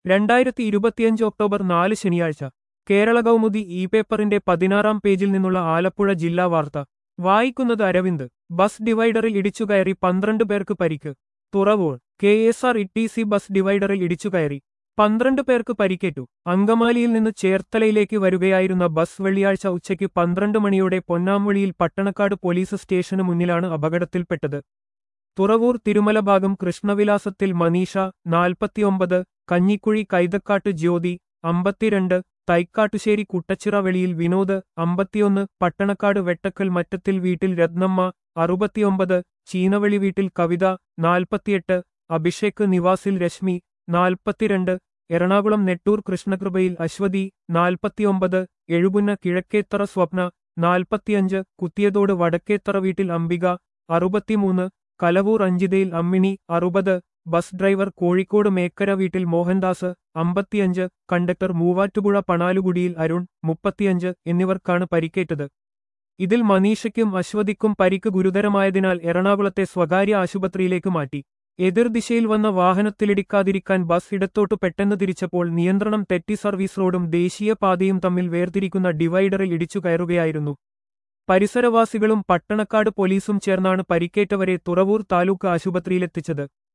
രണ്ടായിരത്തി ഇരുപത്തിയഞ്ച് ഒക്ടോബർ നാല് ശനിയാഴ്ച കേരള കൗമുദി ഇ പേപ്പറിന്റെ പതിനാറാം പേജിൽ നിന്നുള്ള ആലപ്പുഴ ജില്ലാ വാർത്ത വായിക്കുന്നത് അരവിന്ദ് ബസ് ഡിവൈഡറിൽ ഇടിച്ചുകയറി പന്ത്രണ്ട് പേർക്ക് പരിക്ക് Thuravoor K S R T C bus ബസ് ഡിവൈഡറിൽ ഇടിച്ചുകയറി പന്ത്രണ്ട് പേർക്ക് പരിക്കേറ്റു അങ്കമാലിയിൽ നിന്ന് ചേർത്തലയിലേക്ക് വരികയായിരുന്ന ബസ് വെള്ളിയാഴ്ച ഉച്ചയ്ക്ക് പന്ത്രണ്ട് മണിയോടെ പൊന്നാമ്പുഴിയിൽ പട്ടണക്കാട് പോലീസ് സ്റ്റേഷന് മുന്നിലാണ് അപകടത്തിൽപ്പെട്ടത് തുറവൂർ തിരുമല ഭാഗം കൃഷ്ണവിലാസത്തിൽ മനീഷ നാൽപ്പത്തിയൊമ്പത് കഞ്ഞിക്കുഴി കൈതക്കാട്ട് ജ്യോതി അമ്പത്തിരണ്ട് തൈക്കാട്ടുശ്ശേരി കുട്ടച്ചിറ വെളിയിൽ വിനോദ് അമ്പത്തിയൊന്ന് പട്ടണക്കാട് വെട്ടക്കൽ മറ്റത്തിൽ വീട്ടിൽ രത്നമ്മ അറുപത്തിയൊമ്പത് ചീനവെളി വീട്ടിൽ കവിത നാൽപ്പത്തിയെട്ട് അഭിഷേക് നിവാസിൽ രശ്മി നാൽപ്പത്തിരണ്ട് എറണാകുളം നെട്ടൂർ കൃഷ്ണകൃപയിൽ അശ്വതി നാൽപ്പത്തിയൊമ്പത് എഴുപുന്ന കിഴക്കേത്തറ സ്വപ്ന നാൽപ്പത്തിയഞ്ച് കുത്തിയതോട് വടക്കേത്തറ വീട്ടിൽ അംബിക അറുപത്തിമൂന്ന് കലവൂർ അഞ്ചിതയിൽ അമ്മിണി അറുപത് ബസ് ഡ്രൈവർ കോഴിക്കോട് മേക്കര വീട്ടിൽ മോഹൻദാസ് അമ്പത്തിയഞ്ച് കണ്ടക്ടർ മൂവാറ്റുപുഴ പണാലുകുടിയിൽ അരുൺ മുപ്പത്തിയഞ്ച് എന്നിവർക്കാണ് പരിക്കേറ്റത് ഇതിൽ മനീഷയ്ക്കും അശ്വതിക്കും പരിക്ക് ഗുരുതരമായതിനാൽ എറണാകുളത്തെ സ്വകാര്യ ആശുപത്രിയിലേക്ക് മാറ്റി എതിർദിശയിൽ വന്ന വാഹനത്തിലിടിക്കാതിരിക്കാൻ ബസ് ഇടത്തോട്ട് പെട്ടെന്ന് തിരിച്ചപ്പോൾ നിയന്ത്രണം തെറ്റി സർവീസ് റോഡും ദേശീയപാതയും തമ്മിൽ വേർതിരിക്കുന്ന ഡിവൈഡറിൽ ഇടിച്ചു കയറുകയായിരുന്നു പരിസരവാസികളും പട്ടണക്കാട് പോലീസും ചേർന്നാണ് പരിക്കേറ്റവരെ തുറവൂർ താലൂക്ക് ആശുപത്രിയിലെത്തിച്ചത്